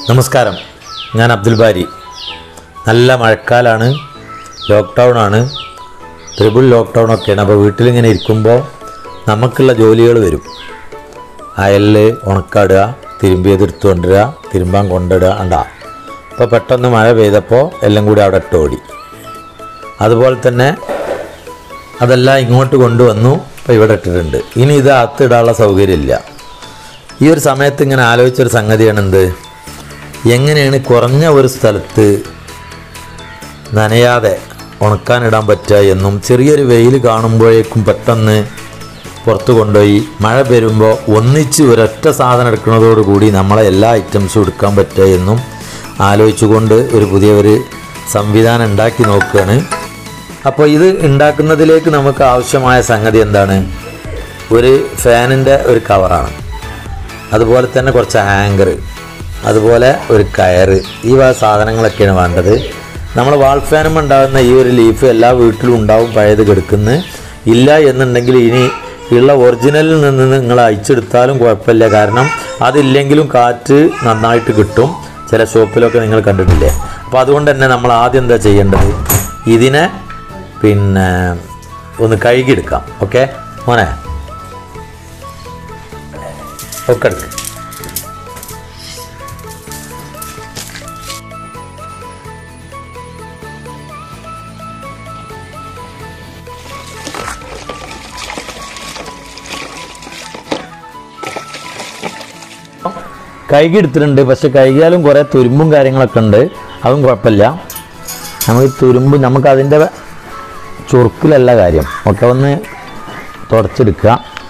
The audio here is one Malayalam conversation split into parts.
നമസ്കാരം ഞാൻ അബ്ദുൽ ബാരി നല്ല മഴക്കാലാണ് ലോക്ക്ഡൗൺ ആണ് ട്രിപ്പിൾ ലോക്ക്ഡൗൺ ഒക്കെയാണ് അപ്പോൾ വീട്ടിലിങ്ങനെ ഇരിക്കുമ്പോൾ നമുക്കുള്ള ജോലികൾ വരും അയലിൽ ഉണക്കാടുക തിരുമ്പിയത് എടുത്തു കൊണ്ടുവരിക തിരുമ്പാൻ കൊണ്ടിടുക ഉണ്ടാ അപ്പോൾ പെട്ടെന്ന് മഴ പെയ്തപ്പോൾ എല്ലാം കൂടി അവിടെ ഇട്ട് ഓടി അതുപോലെ തന്നെ അതെല്ലാം ഇങ്ങോട്ട് കൊണ്ടുവന്നു ഇപ്പോൾ ഇവിടെ ഇട്ടിട്ടുണ്ട് ഇനി ഇത് അകത്തിടാനുള്ള സൗകര്യമില്ല ഈ ഒരു സമയത്ത് ഇങ്ങനെ ആലോചിച്ചൊരു സംഗതിയാണ് എന്ത് എങ്ങനെയാണ് കുറഞ്ഞ ഒരു സ്ഥലത്ത് നനയാതെ ഉണക്കാനിടാൻ പറ്റുക എന്നും ചെറിയൊരു വെയിൽ കാണുമ്പോഴേക്കും പെട്ടെന്ന് പുറത്ത് കൊണ്ടുപോയി മഴ വരുമ്പോൾ ഒന്നിച്ച് ഒരൊറ്റ സാധനം എടുക്കുന്നതോടുകൂടി നമ്മളെ എല്ലാ ഐറ്റംസും എടുക്കാൻ പറ്റുക എന്നും ആലോചിച്ചുകൊണ്ട് ഒരു പുതിയ ഒരു സംവിധാനം ഉണ്ടാക്കി നോക്കുകയാണ് അപ്പോൾ ഇത് ഉണ്ടാക്കുന്നതിലേക്ക് നമുക്ക് ആവശ്യമായ സംഗതി എന്താണ് ഒരു ഫാനിൻ്റെ ഒരു കവറാണ് അതുപോലെ തന്നെ കുറച്ച് ഹാങ്കർ അതുപോലെ ഒരു കയറ് ഈ വക സാധനങ്ങളൊക്കെയാണ് വേണ്ടത് നമ്മൾ വാൾ ഫാനും ഉണ്ടാകുന്ന ഈ ഒരു ലീഫ് എല്ലാ വീട്ടിലും ഉണ്ടാവും പഴയത് കിടക്കുന്ന ഇല്ല എന്നുണ്ടെങ്കിൽ ഇനി ഉള്ള ഒറിജിനലിൽ നിന്ന് നിങ്ങൾ അയച്ചെടുത്താലും കുഴപ്പമില്ല കാരണം അതില്ലെങ്കിലും കാറ്റ് നന്നായിട്ട് കിട്ടും ചില ഷോപ്പിലൊക്കെ നിങ്ങൾ കണ്ടിട്ടില്ലേ അപ്പോൾ അതുകൊണ്ട് തന്നെ നമ്മൾ ആദ്യം എന്താ ചെയ്യേണ്ടത് ഇതിനെ പിന്നെ ഒന്ന് കഴുകിയെടുക്കാം ഓക്കെ മോനെ ഒക്കെ എടുക്ക് കൈകി എടുത്തിട്ടുണ്ട് പക്ഷെ കൈകിയാലും കുറേ തുരുമ്പും കാര്യങ്ങളൊക്കെ ഉണ്ട് അതും കുഴപ്പമില്ല നമുക്ക് തുരുമ്പ് നമുക്ക് അതിൻ്റെ ചുറുക്കിലല്ല കാര്യം ഒക്കെ ഒന്ന് തുടച്ചെടുക്കുക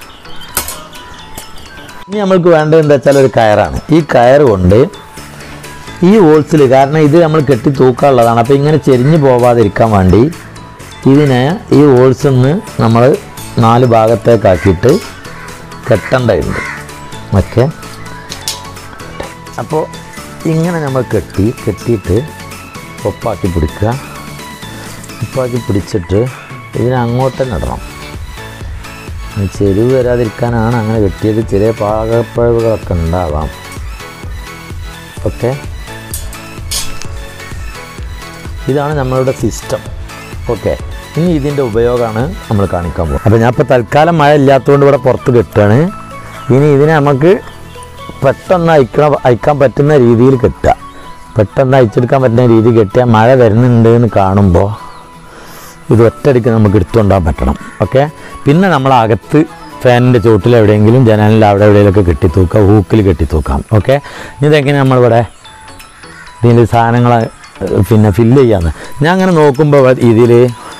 ഇനി നമ്മൾക്ക് വേണ്ടത് എന്താ വെച്ചാൽ ഒരു കയറാണ് ഈ കയർ കൊണ്ട് ഈ ഹോൾസിൽ കാരണം ഇത് നമ്മൾ കെട്ടി തൂക്കാനുള്ളതാണ് അപ്പോൾ ഇങ്ങനെ ചെരിഞ്ഞു പോവാതിരിക്കാൻ വേണ്ടി ഇതിനെ ഈ ഹോൾസിൽ നിന്ന് നമ്മൾ നാല് ഭാഗത്തേക്കാക്കിയിട്ട് കെട്ടേണ്ടതുണ്ട് ഓക്കെ അപ്പോൾ ഇങ്ങനെ നമ്മൾ കെട്ടി കെട്ടിയിട്ട് ഒപ്പാക്കി പിടിക്കുക ഒപ്പാക്കി പിടിച്ചിട്ട് ഇതിനെ അങ്ങോട്ട് തന്നെ ഇടണം ഈ ചെരുവ് വരാതിരിക്കാനാണ് അങ്ങനെ കെട്ടിയത് ചെറിയ പാകപ്പഴവുകളൊക്കെ ഉണ്ടാവാം ഓക്കെ ഇതാണ് നമ്മളുടെ സിസ്റ്റം ഓക്കെ ഇനി ഇതിൻ്റെ ഉപയോഗമാണ് നമ്മൾ കാണിക്കാൻ പോകുന്നത് അപ്പോൾ ഞാൻ ഇപ്പോൾ തൽക്കാലം മഴ ഇല്ലാത്തതുകൊണ്ട് ഇവിടെ പുറത്ത് കെട്ടുകയാണ് ഇനി ഇതിനെ നമുക്ക് പെട്ടെന്ന് അയക്കണം അയക്കാൻ പറ്റുന്ന രീതിയിൽ കെട്ടുക പെട്ടെന്ന് അയച്ചെടുക്കാൻ പറ്റുന്ന രീതിയിൽ കെട്ടിയാൽ മഴ വരുന്നുണ്ട് എന്ന് കാണുമ്പോൾ ഇത് ഒറ്റയടിക്ക് നമുക്ക് എടുത്തുകൊണ്ടാൻ പറ്റണം ഓക്കെ പിന്നെ നമ്മൾ അകത്ത് ഫാനിൻ്റെ ചോട്ടിൽ എവിടെയെങ്കിലും ജനലിൽ അവിടെ എവിടെയെങ്കിലുമൊക്കെ കെട്ടി തൂക്കാം ഹൂക്കിൽ കെട്ടി തൂക്കാം ഓക്കെ ഇതെങ്ങനെ നമ്മളിവിടെ ഇതിൽ സാധനങ്ങൾ പിന്നെ ഫില്ല് ചെയ്യാന്ന് ഞാൻ അങ്ങനെ നോക്കുമ്പോൾ ഇതിൽ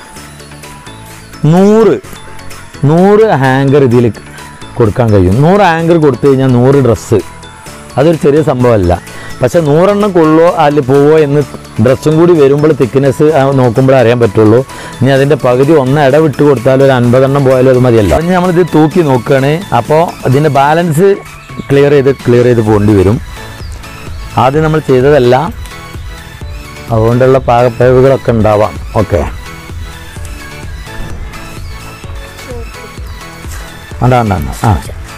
നൂറ് നൂറ് ഹാങ്കർ ഇതിൽ കൊടുക്കാൻ കഴിയും നൂറ് ഹാങ്കർ കൊടുത്തു കഴിഞ്ഞാൽ നൂറ് ഡ്രസ്സ് അതൊരു ചെറിയ സംഭവമല്ല പക്ഷെ നൂറെണ്ണം കൊള്ളോ അതിൽ പോവോ എന്ന് ഡ്രസ്സും കൂടി വരുമ്പോൾ തിക്നെസ് നോക്കുമ്പോൾ അറിയാൻ പറ്റുള്ളൂ ഇനി അതിൻ്റെ പകുതി ഒന്ന് ഇടവിട്ട് കൊടുത്താലും ഒരു അൻപതെണ്ണം പോയാലും അത് മതിയല്ല ഇനി നമ്മളിത് തൂക്കി നോക്കുകയാണ് അപ്പോൾ ഇതിൻ്റെ ബാലൻസ് ക്ലിയർ ചെയ്ത് ക്ലിയർ ചെയ്ത് പോകേണ്ടി വരും ആദ്യം നമ്മൾ ചെയ്തതല്ല അതുകൊണ്ടുള്ള പാകപ്പിഴവുകളൊക്കെ ഉണ്ടാവാം ഓക്കെ വേണ്ട വേണ്ട വേണ്ട ആ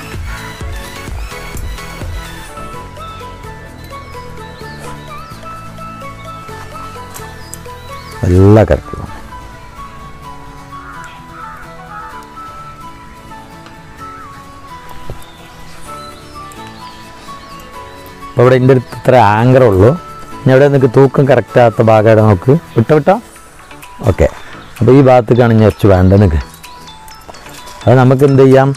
എല്ലാ കറക്റ്റും അപ്പോൾ ഇവിടെ എൻ്റെ അടുത്ത് ഇത്ര ആങ്കർ ഉള്ളൂ ഇനി എവിടെ നിനക്ക് തൂക്കം കറക്റ്റ് ആകാത്ത ഭാഗമായിട്ട് നോക്ക് വിട്ടോ വിട്ടോ ഓക്കെ അപ്പോൾ ഈ ഭാഗത്തേക്കാണ് ഇനി കുറച്ച് വേണ്ടത് നിനക്ക് അത് നമുക്ക് എന്ത് ചെയ്യാം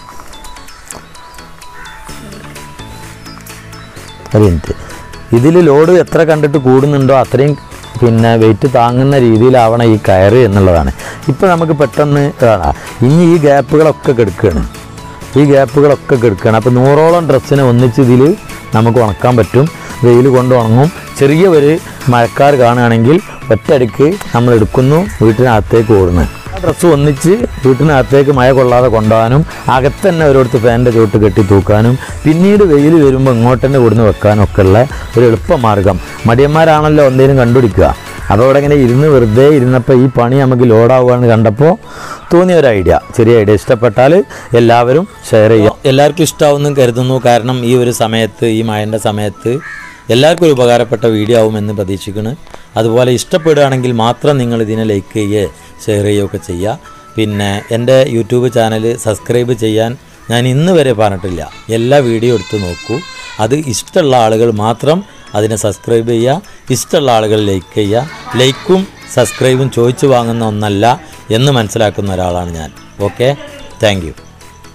ഒരു മിനിറ്റ് ഇതിൽ ലോഡ് എത്ര കണ്ടിട്ട് കൂടുന്നുണ്ടോ അത്രയും പിന്നെ വെയിറ്റ് താങ്ങുന്ന രീതിയിലാവണം ഈ കയറ് എന്നുള്ളതാണ് ഇപ്പോൾ നമുക്ക് പെട്ടെന്ന് കാണാം ഇനി ഈ ഗ്യാപ്പുകളൊക്കെ കെടുക്കുകയാണ് ഈ ഗ്യാപ്പുകളൊക്കെ കെടുക്കുകയാണ് അപ്പോൾ നൂറോളം ഡ്രസ്സിനെ ഒന്നിച്ച് ഇതിൽ നമുക്ക് ഉണക്കാൻ പറ്റും വെയിൽ കൊണ്ട് ഉണങ്ങും ചെറിയ ഒരു മഴക്കാർ കാണുകയാണെങ്കിൽ ഒറ്റയടിക്ക് നമ്മൾ എടുക്കുന്നു വീട്ടിനകത്തേക്ക് ഓടുന്നു ആ ഡ്രസ്സ് ഒന്നിച്ച് വീട്ടിനകത്തേക്ക് മഴ കൊള്ളാതെ കൊണ്ടുപോകാനും അകത്ത് തന്നെ ഒരിടത്ത് ഫാനിൻ്റെ ചോട്ട് കെട്ടി തൂക്കാനും പിന്നീട് വെയിൽ വരുമ്പോൾ ഇങ്ങോട്ട് തന്നെ കൊടുന്ന് വെക്കാനും ഒക്കെ ഉള്ള ഒരു എളുപ്പമാർഗം മടിയന്മാരാണല്ലോ എന്തെങ്കിലും കണ്ടുപിടിക്കുക അപ്പോൾ ഇവിടെ ഇങ്ങനെ ഇരുന്ന് വെറുതെ ഇരുന്നപ്പോൾ ഈ പണി നമുക്ക് ലോഡാവുകയെന്ന് കണ്ടപ്പോൾ തോന്നിയ ഒരു ഐഡിയ ചെറിയ ഐഡിയ ഇഷ്ടപ്പെട്ടാൽ എല്ലാവരും ഷെയർ ചെയ്യാം എല്ലാവർക്കും ഇഷ്ടമാവുമെന്നും കരുതുന്നു കാരണം ഈ ഒരു സമയത്ത് ഈ മഴൻ്റെ സമയത്ത് എല്ലാവർക്കും ഒരു ഉപകാരപ്പെട്ട വീഡിയോ ആവുമെന്ന് പ്രതീക്ഷിക്കുന്നു അതുപോലെ ഇഷ്ടപ്പെടുകയാണെങ്കിൽ മാത്രം നിങ്ങൾ ഇതിനെ ലൈക്ക് ചെയ്യുകയോ ഷെയർ ചെയ്യുകയൊക്കെ ചെയ്യുക പിന്നെ എൻ്റെ യൂട്യൂബ് ചാനൽ സബ്സ്ക്രൈബ് ചെയ്യാൻ ഞാൻ ഇന്ന് വരെ പറഞ്ഞിട്ടില്ല എല്ലാ വീഡിയോ എടുത്ത് നോക്കൂ അത് ഇഷ്ടമുള്ള ആളുകൾ മാത്രം അതിനെ സബ്സ്ക്രൈബ് ചെയ്യുക ഇഷ്ടമുള്ള ആളുകൾ ലൈക്ക് ചെയ്യുക ലൈക്കും സബ്സ്ക്രൈബും ചോദിച്ചു വാങ്ങുന്ന ഒന്നല്ല എന്ന് മനസ്സിലാക്കുന്ന ഒരാളാണ് ഞാൻ ഓക്കെ താങ്ക് യു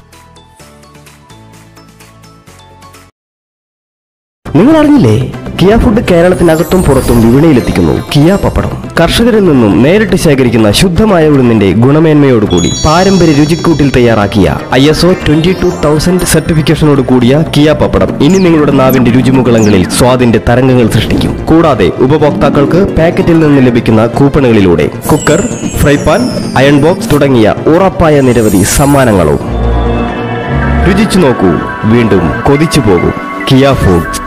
നിങ്ങൾ അറിഞ്ഞില്ലേ കിയ ഫുഡ് കേരളത്തിനകത്തും പുറത്തും വിപണിയിലെത്തിക്കുന്നു കിയ പപ്പടം കർഷകരിൽ നിന്നും നേരിട്ട് ശേഖരിക്കുന്ന ശുദ്ധമായ ഉഴുന്നിന്റെ ഗുണമേന്മയോടുകൂടി പാരമ്പര്യ രുചിക്കൂട്ടിൽ തയ്യാറാക്കിയ I S O twenty two thousand സർട്ടിഫിക്കേഷനോട് കൂടിയ കിയ പപ്പടം ഇനി നിങ്ങളുടെ നാവിന്റെ രുചിമുകളങ്ങളിൽ സ്വാദിന്റെ തരംഗങ്ങൾ സൃഷ്ടിക്കും കൂടാതെ ഉപഭോക്താക്കൾക്ക് പാക്കറ്റിൽ നിന്ന് ലഭിക്കുന്ന കൂപ്പണുകളിലൂടെ cooker fry pan iron box തുടങ്ങിയ ഉറപ്പായ നിരവധി സമ്മാനങ്ങളും രുചിച്ചു നോക്കൂ വീണ്ടും കൊതിച്ചു പോകും കിയ ഫുഡ്